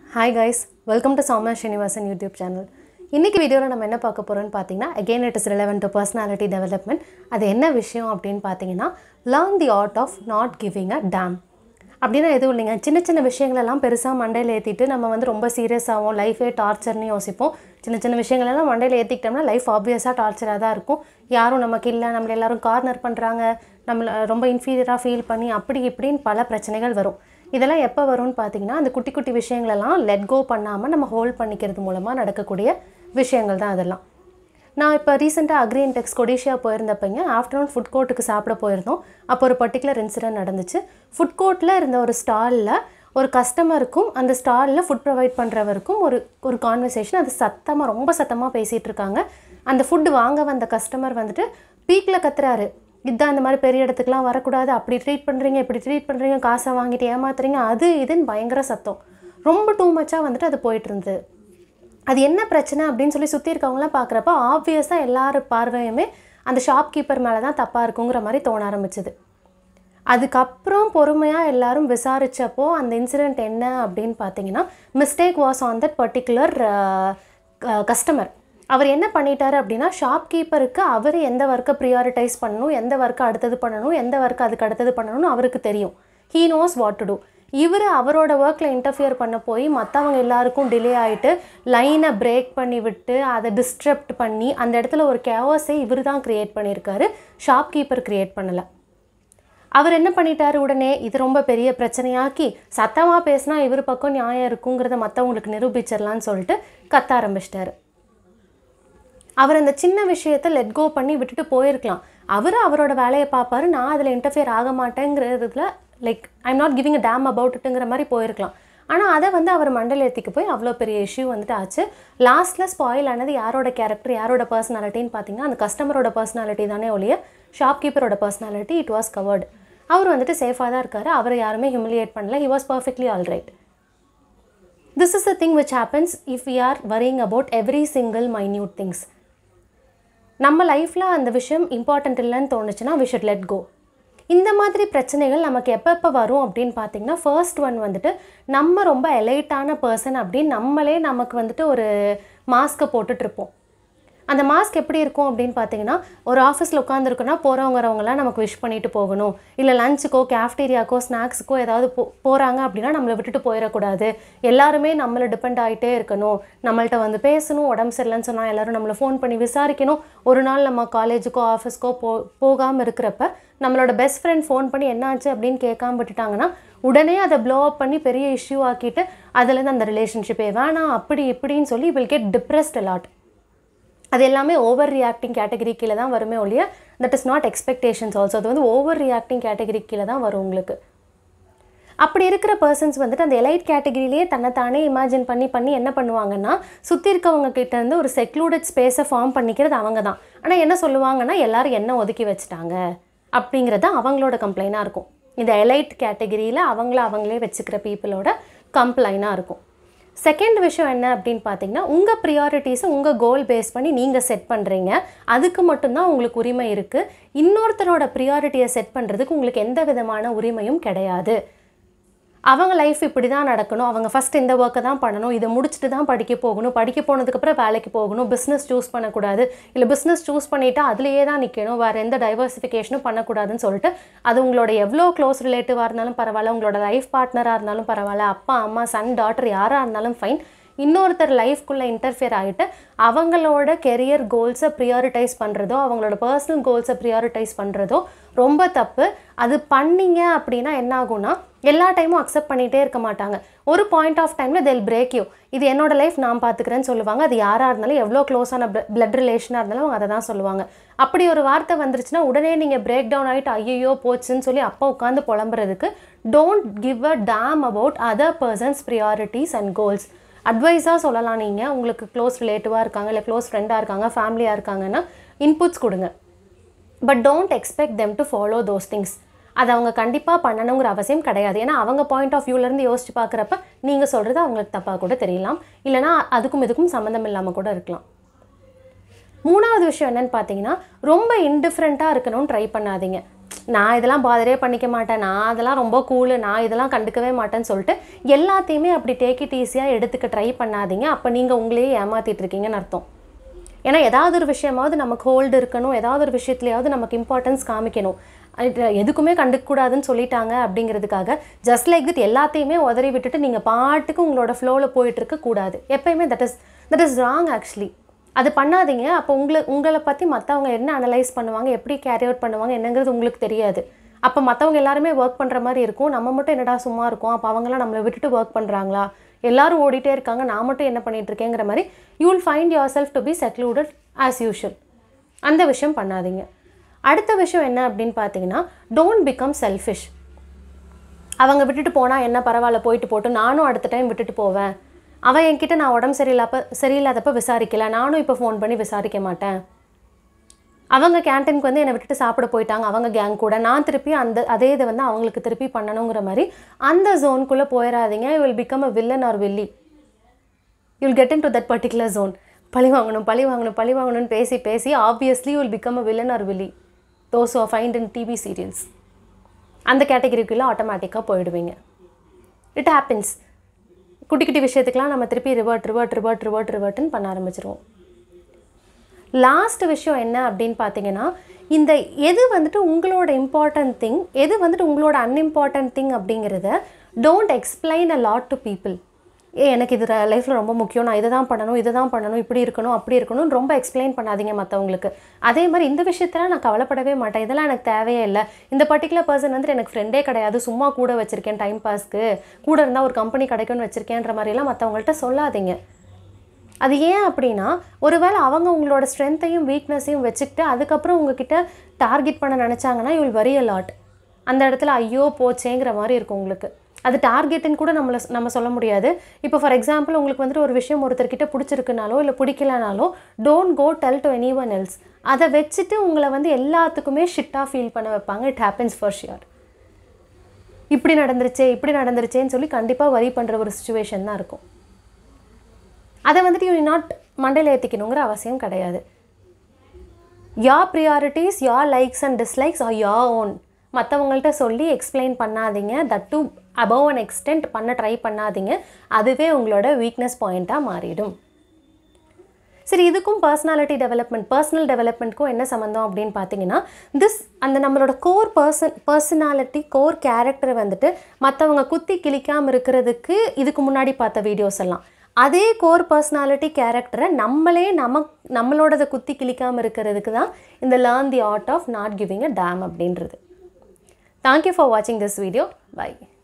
hi guys welcome to Sowmya Srinivasan YouTube channel இன்றைக்கி வீடியோவில் நம்ம என்ன பார்க்க போகிறோம்னு பார்த்தீங்கன்னா again it is relevant to personality development அது என்ன விஷயம் அப்படின்னு பார்த்தீங்கன்னா learn the art of not giving a damn அப்படின்னா எதுவும் இல்லைங்க சின்ன சின்ன விஷயங்களெல்லாம் பெருசாக மண்டையில் ஏற்றிட்டு நம்ம வந்து ரொம்ப சீரியஸ் ஆகும் லைஃபே டார்ச்சர்னு யோசிப்போம் சின்ன சின்ன விஷயங்களெல்லாம் மண்டையில் ஏற்றிக்கிட்டோம்னா லைஃப் ஆப்வியஸாக டார்ச்சராக தான் இருக்கும் யாரும் நமக்கு இல்லை நம்மளை எல்லாரும் கார்னர் பண்ணுறாங்க நம்மளை ரொம்ப இன்ஃபீரியராக ஃபீல் பண்ணி அப்படி இப்படின்னு பல பிரச்சனைகள் வரும் இதெல்லாம் எப்போ வரும்னு பார்த்தீங்கன்னா அந்த குட்டி குட்டி விஷயங்களெல்லாம் லெட் கோ பண்ணாமல் நம்ம ஹோல்ட் பண்ணிக்கிறது மூலமாக நடக்கக்கூடிய விஷயங்கள் தான் அதெல்லாம் நான் இப்போ ரீசெண்டாக அக்ரி டெக்ஸ் கொடிஷியா போயிருந்தப்பங்க ஆஃப்டர்நூன் ஃபுட் கோர்ட்டுக்கு சாப்பிட போயிருந்தோம் அப்போ ஒரு பர்டிகுலர் இன்சிடென்ட் நடந்துச்சு ஃபுட் கோர்ட்டில் இருந்த ஒரு ஸ்டாலில் ஒரு கஸ்டமருக்கும் அந்த ஸ்டாலில் ஃபுட் ப்ரொவைட் பண்ணுறவருக்கும் ஒரு ஒரு கான்வர்சேஷன் அது சத்தமாக ரொம்ப சத்தமாக பேசிகிட்டு இருக்காங்க அந்த ஃபுட்டு வாங்க வந்த கஸ்டமர் வந்துட்டு பீக்கில் கத்துறாரு இதான் இந்த மாதிரி பெரிய இடத்துக்குலாம் வரக்கூடாது அப்படி ட்ரீட் பண்ணுறீங்க இப்படி ட்ரீட் பண்ணுறீங்க காசை வாங்கிட்டு ஏமாத்துறீங்க அது இதுன்னு பயங்கர சத்தம் ரொம்ப டூ மச்சாக வந்துட்டு அது போயிட்டு இருந்தது அது என்ன பிரச்சனை அப்படின்னு சொல்லி சுற்றி இருக்கவங்களாம் பார்க்குறப்ப ஆப்வியஸாக எல்லார் பார்வையுமே அந்த ஷாப்கீப்பர் மேலே தான் தப்பாக இருக்குங்கிற மாதிரி தோண ஆரம்பிச்சுது அதுக்கப்புறம் பொறுமையாக எல்லாரும் விசாரித்தப்போ அந்த இன்சிடெண்ட் என்ன அப்படின்னு பார்த்தீங்கன்னா mistake was on that particular customer அவர் என்ன பண்ணிட்டாரு அப்படின்னா ஷாப்கீப்பருக்கு அவர் எந்த ஒர்க்கை ப்ரியாரிட்டைஸ் பண்ணணும் எந்த ஒர்க்கை அடுத்தது பண்ணணும் எந்த ஒர்க்கை அதுக்கு அடுத்தது பண்ணணும்னு அவருக்கு தெரியும் he knows what to do இவர் அவரோட ஒர்க்கில் இன்டர்ஃபியர் பண்ண போய் மற்றவங்க எல்லாருக்கும் டிலே ஆகிட்டு லைனை பிரேக் பண்ணி விட்டு அதை டிஸ்ட்ரப்ட் பண்ணி அந்த இடத்துல ஒரு கேவஸை இவர் தான் க்ரியேட் பண்ணியிருக்காரு ஷாப்கீப்பர் க்ரியேட் பண்ணலை அவர் என்ன பண்ணிட்டாரு உடனே இது ரொம்ப பெரிய பிரச்சனையாக்கி சத்தமாக பேசினா இவர் பக்கம் நியாயம் இருக்குங்கிறத மற்றவங்களுக்கு நிரூபிச்சிடலான்னு சொல்லிட்டு கத்த ஆரம்பிச்சிட்டாரு அவர் அந்த சின்ன விஷயத்தை லெட் கோ பண்ணி விட்டுட்டு போயிருக்கலாம் அவர் அவரோட வேலையை பார்ப்பாரு நான் அதில் இன்டர்ஃபியர் ஆக மாட்டேங்கிறதுல like I'm not giving a damn about இட்டுங்கிற மாதிரி போயிருக்கலாம் ஆனால் அதை வந்து அவர் மண்டல ஏற்றிக்கு போய் அவ்வளோ பெரிய இஷ்யூ வந்துட்டு ஆச்சு லாஸ்ட்டில் ஸ்பாயில் ஆனது யாரோட கேரக்டர் யாரோட பர்சனாலிட்டின்னு பார்த்தீங்கன்னா அந்த கஸ்டமரோட பர்சனாலிட்டி தானே ஒழிய ஷாப்கீப்பரோட பர்சனாலிட்டி இட் வாஸ் கவர்டு அவர் வந்துட்டு சேஃபாக தான் இருக்காரு அவரை யாருமே ஹியூமிலியேட் பண்ணல he was perfectly all right this is the thing which happens if you are worrying about every single minute things நம்ம லைஃப்பில் அந்த விஷயம் இம்பார்ட்டண்ட் இல்லைன்னு தோணுச்சுன்னா வி ஷுட் லெட் கோ இந்த மாதிரி பிரச்சனைகள் நமக்கு எப்போ எப்போ வரும் அப்படின்னு பார்த்தீங்கன்னா ஃபர்ஸ்ட் ஒன் வந்துட்டு நம்ம ரொம்ப எலைட்டான பர்சன் அப்படின்னு நம்மளே நமக்கு வந்துட்டு ஒரு மாஸ்க்கை போட்டுட்ருப்போம் அந்த மாஸ்க் எப்படி இருக்கும் அப்படின்னு பார்த்தீங்கன்னா ஒரு ஆஃபீஸில் உட்காந்துருக்குன்னா போகிறவங்க வரவங்களாம் நமக்கு விஷ் பண்ணிட்டு போகணும் இல்லை லஞ்சுக்கோ கேஃப்டீரியாக்கோ ஸ்நாக்ஸுக்கோ ஏதாவது போ போகிறாங்க அப்படின்னா நம்மளை விட்டுட்டு போயிடக்கூடாது எல்லாருமே நம்மளை டிபெண்ட் ஆகிட்டே இருக்கணும் நம்மள்ட்ட வந்து பேசணும் உடம்பு சரியில்லைன்னு சொன்னால் எல்லோரும் நம்மளை ஃபோன் பண்ணி விசாரிக்கணும் ஒரு நாள் நம்ம காலேஜுக்கோ ஆஃபீஸ்க்கோ போ போகாமல் இருக்கிறப்ப நம்மளோட பெஸ்ட் ஃப்ரெண்ட் ஃபோன் பண்ணி என்னாச்சு அப்படின்னு கேட்காம விட்டுட்டாங்கன்னா உடனே அதை ப்ளோ அப் பண்ணி பெரிய இஷ்யூ ஆக்கிட்டு அதுலேருந்து அந்த ரிலேஷன்ஷிப்பே வேணாம் அப்படி இப்படின்னு சொல்லி வில் கெட் டிப்ரெஸ்ட் லாட் அது எல்லாமே ஓவர் ரியாக்டிங் கேட்டகரி கீழே தான் வருமே ஒழிய that is not expectations also அது வந்து ஓவர் ரியாக்டிங் கேட்டகரி கீழே தான் வரும் உங்களுக்கு அப்படி இருக்கிற பர்சன்ஸ் வந்துட்டு அந்த எலைட் கேட்டகிரிலேயே தன்னைத்தானே இமேஜின் பண்ணி பண்ணி என்ன பண்ணுவாங்கன்னா சுற்றி இருக்கவங்க கிட்ட இருந்து ஒரு செக்லூடட் ஸ்பேஸை ஃபார்ம் பண்ணிக்கிறது அவங்க தான் ஆனால் என்ன சொல்லுவாங்கன்னா எல்லாரும் என்ன ஒதுக்கி வச்சுட்டாங்க அப்படிங்கிறது அவங்களோட கம்ப்ளைனாக இருக்கும் இந்த எலைட் கேட்டகிரியில் அவங்கள அவங்களே வச்சுக்கிற பீப்புளோட கம்ப்ளைனாக இருக்கும் செகண்ட் விஷயம் என்ன அப்படின்னு பார்த்தீங்கன்னா உங்கள் ப்ரியாரிட்டிஸை உங்கள் கோல் பேஸ் பண்ணி நீங்கள் செட் பண்ணுறீங்க அதுக்கு மட்டும்தான் உங்களுக்கு உரிமை இருக்குது இன்னொருத்தரோட ப்ரியாரிட்டியை செட் பண்ணுறதுக்கு உங்களுக்கு எந்த விதமான உரிமையும் கிடையாது அவங்க லைஃப் இப்படி தான் நடக்கணும் அவங்க ஃபஸ்ட் இந்த ஒர்க்கை தான் பண்ணணும் இதை முடிச்சுட்டு தான் படிக்க போகணும் படிக்க போனதுக்கப்புறம் வேலைக்கு போகணும் பிஸ்னஸ் சூஸ் பண்ணக்கூடாது இல்லை பிஸ்னஸ் சூஸ் பண்ணிவிட்டு அதுலேயே தான் நிற்கணும் வேறு எந்த டைவர்சிஃபிகேஷனும் பண்ணக்கூடாதுன்னு சொல்லிட்டு அது உங்களோட எவ்வளோ க்ளோஸ் ரிலேட்டிவாக இருந்தாலும் பரவாயில்ல உங்களோட லைஃப் பார்ட்னராக இருந்தாலும் பரவாயில்ல அப்பா அம்மா சன் டாட்டர் யாராக இருந்தாலும் ஃபைன் இன்னொருத்தர் லைஃப்குள்ளே இன்டர்ஃபியர் ஆகிட்டு அவங்களோட கெரியர் கோல்ஸை ப்ரியாரிட்டைஸ் பண்ணுறதோ அவங்களோட பர்சனல் கோல்ஸை ப்ரியாரிட்டைஸ் பண்ணுறதோ ரொம்ப தப்பு அது பண்ணீங்க அப்படின்னா என்ன ஆகும்னா எல்லா டைமும் அக்செப்ட் பண்ணிகிட்டே இருக்க மாட்டாங்க ஒரு பாயிண்ட் ஆஃப் டைமில் தெல் பிரேக் யூ இது என்னோட லைஃப் நான் பார்த்துக்கிறேன்னு சொல்லுவாங்க அது யாராக இருந்தாலும் எவ்வளோ க்ளோஸான பிளட் ரிலேஷனாக இருந்தாலும் அவங்க அதை தான் சொல்லுவாங்க அப்படி ஒரு வார்த்தை வந்துருச்சுன்னா உடனே நீங்கள் பிரேக் டவுன் ஆகிட்டு ஐயோ போச்சுன்னு சொல்லி அப்போ உட்காந்து புலம்புறதுக்கு don't give a damn about other persons priorities and goals அட்வைஸாக சொல்லலாம் நீங்கள் உங்களுக்கு க்ளோஸ் ரிலேட்டிவாக இருக்காங்க இல்லை க்ளோஸ் ஃப்ரெண்டாக இருக்காங்க ஃபேமிலியாக இருக்காங்கன்னா இன்புட்ஸ் கொடுங்க but don't expect them to follow those things அது அவங்க கண்டிப்பாக பண்ணணுங்கிற அவசியம் கிடையாது ஏன்னா அவங்க பாயிண்ட் ஆஃப் வியூலேருந்து யோசிச்சு பார்க்குறப்ப நீங்கள் சொல்கிறது அவங்களுக்கு தப்பாக கூட தெரியலாம் இல்லைனா அதுக்கும் இதுக்கும் சம்மந்தம் இல்லாமல் கூட இருக்கலாம் மூணாவது விஷயம் என்னன்னு பார்த்தீங்கன்னா ரொம்ப இன்டிஃப்ரெண்ட்டாக இருக்கணும்னு ட்ரை பண்ணாதீங்க நான் இதெல்லாம் பாதரே பண்ணிக்க மாட்டேன் நான் அதெல்லாம் ரொம்ப கூலு நான் இதெல்லாம் கண்டுக்கவே மாட்டேன்னு சொல்லிட்டு எல்லாத்தையுமே அப்படி டேக் இட் ஈஸியாக எடுத்துக்க ட்ரை பண்ணாதீங்க அப்போ நீங்கள் உங்களையே ஏமாத்திட்டு இருக்கீங்கன்னு அர்த்தம் ஏன்னா ஏதாவது ஒரு விஷயமாவது நமக்கு ஹோல்டு இருக்கணும் ஏதாவது ஒரு விஷயத்துலையாவது நமக்கு இம்பார்ட்டன்ஸ் காமிக்கணும் அது எதுக்குமே கண்டுக்கக்கூடாதுன்னு சொல்லிட்டாங்க அப்படிங்கிறதுக்காக ஜஸ்ட் லைக் திட் எல்லாத்தையுமே உதறி விட்டுட்டு நீங்கள் பாட்டுக்கு உங்களோட ஃப்ளோவில் போயிட்டு இருக்க கூடாது எப்பயுமே that is that is wrong actually அது பண்ணாதீங்க அப்போ உங்களை உங்களை பற்றி மற்றவங்க என்ன அனலைஸ் பண்ணுவாங்க எப்படி கேரி அவுட் பண்ணுவாங்க என்னங்கிறது உங்களுக்கு தெரியாது அப்போ மற்றவங்க எல்லாருமே ஒர்க் பண்ணுற மாதிரி இருக்கும் நம்ம மட்டும் என்னடா சும்மா இருக்கோம் அப்போ அவங்களாம் நம்மளை விட்டுட்டு ஒர்க் பண்ணுறாங்களா எல்லாரும் ஓடிட்டே இருக்காங்க நான் மட்டும் என்ன பண்ணிட்டு இருக்கேங்கிற மாதிரி you will find yourself to be secluded as usual அந்த விஷயம் பண்ணாதீங்க அடுத்த விஷயம் என்ன அப்படின்னு பார்த்தீங்கன்னா டோன்ட் பிகம் செல்ஃபிஷ் அவங்க விட்டுட்டு போனால் என்ன பரவாயில்ல போயிட்டு போட்டு நானும் அடுத்த டைம் விட்டுட்டு போவேன் அவன் என்கிட்ட நான் உடம்பு சரியில்லாப்ப சரியில்லாதப்ப விசாரிக்கல நானும் இப்போ ஃபோன் பண்ணி விசாரிக்க மாட்டேன் அவங்க கேன்டீனுக்கு வந்து என்னை விட்டுட்டு சாப்பிட போயிட்டாங்க அவங்க கேங் கூட நான் திருப்பி அந்த அதே இதை வந்து அவங்களுக்கு திருப்பி பண்ணணுங்கிற மாதிரி அந்த ஜோனுக்குள்ளே போயிடாதீங்க you will become a villain or வில்லி you'll get into that particular zone பழி வாங்கணும் பழி வாங்கணும் பழி வாங்கணும்னு பேசி பேசி obviously will become a villain or வில்லி those are found in TV serials அந்த கேட்டகரிக்குள்ளே ஆட்டோமேட்டிக்காக போயிடுவீங்க இட் ஹேப்பன்ஸ் குட்டி குட்டி விஷயத்துக்கெலாம் நம்ம திருப்பி ரிவர்ட் ரிவர்ட் ரிவர்ட் ரிவர்ட் ரிவர்ட்னு பண்ண ஆரம்பிச்சிருவோம் லாஸ்ட் விஷயம் என்ன அப்படின்னு பார்த்தீங்கன்னா இந்த எது வந்துட்டு உங்களோட இம்பார்ட்டன்ட் திங் எது வந்துட்டு உங்களோட அன்இம்பார்ட்டன்ட் திங் அப்படிங்கிறத don't explain a lot to people ஏ எனக்கு இது லைஃப்பில் ரொம்ப முக்கியம் நான் இதை தான் பண்ணணும் இதை தான் பண்ணணும் இப்படி இருக்கணும் அப்படி இருக்கணும்னு ரொம்ப எக்ஸ்பிளைன் பண்ணாதீங்க மற்றவங்களுக்கு அதே மாதிரி இந்த விஷயத்தில் நான் கவலைப்படவே மாட்டேன் இதெல்லாம் எனக்கு தேவையே இல்லை இந்த பர்டிகுலர் பர்சன் வந்துட்டு எனக்கு ஃப்ரெண்டே கிடையாது சும்மா கூட வச்சுருக்கேன் டைம் பாஸ்க்கு கூட இருந்தால் ஒரு கம்பெனி கிடைக்கும்னு வச்சுருக்கேன்ற மாதிரிலாம் மற்றவங்கள்ட்ட சொல்லாதீங்க அது ஏன் அப்படின்னா ஒருவேளை அவங்க உங்களோட ஸ்ட்ரென்த்தையும் வீக்னஸையும் வச்சுக்கிட்டு அதுக்கப்புறம் உங்ககிட்ட டார்கெட் பண்ண நினச்சாங்கன்னா யூ வில் வரி அ லாட் அந்த இடத்துல ஐயோ போச்சேங்கிற மாதிரி இருக்கும் உங்களுக்கு அது டார்கெட்டுன்னு கூட நம்மளை நம்ம சொல்ல முடியாது இப்போ ஃபார் எக்ஸாம்பிள் உங்களுக்கு வந்துட்டு ஒரு விஷயம் ஒருத்தர்கிட்ட பிடிச்சிருக்குனாலோ இல்லை பிடிக்கலனாலோ don't go tell to anyone else அதை வச்சுட்டு உங்களை வந்து எல்லாத்துக்குமே ஷிட்டாக ஃபீல் பண்ண வைப்பாங்க இட் ஹேப்பன்ஸ் ஃபார் ஷியர் இப்படி நடந்துருச்சே இப்படி நடந்துருச்சேன்னு சொல்லி கண்டிப்பாக வரி பண்ணுற ஒரு சுச்சுவேஷன் தான் இருக்கும் அதை வந்துட்டு யூ நாட் மண்டையில் ஏற்றிக்கணுங்கிற அவசியம் கிடையாது your priorities your likes and dislikes are your own மற்றவங்கள்ட்ட சொல்லி எக்ஸ்பிளைன் பண்ணாதீங்க that too above an extent பண்ண ட்ரை பண்ணாதீங்க அதுவே உங்களோட வீக்னஸ் பாயிண்ட்டாக மாறிடும் சரி இதுக்கும் பர்சனாலிட்டி டெவலப்மெண்ட் பர்சனல் டெவலப்மெண்ட்க்கும் என்ன சம்மந்தம் அப்படின்னு பார்த்தீங்கன்னா திஸ் அந்த நம்மளோட கோர் பர்சன் பர்சனாலிட்டி கோர் கேரக்டரை வந்துட்டு மற்றவங்க குத்தி கிழிக்காமல் இருக்கிறதுக்கு இதுக்கு முன்னாடி பார்த்த வீடியோஸ் எல்லாம் அதே கோர் பர்சனாலிட்டி கேரக்டரை நம்மளே நமக் நம்மளோடதை குத்தி கிழிக்காமல் இருக்கிறதுக்கு தான் இந்த learn the art of not giving a damn அப்படின்றது தேங்க்யூ ஃபார் வாட்சிங் திஸ் வீடியோ பை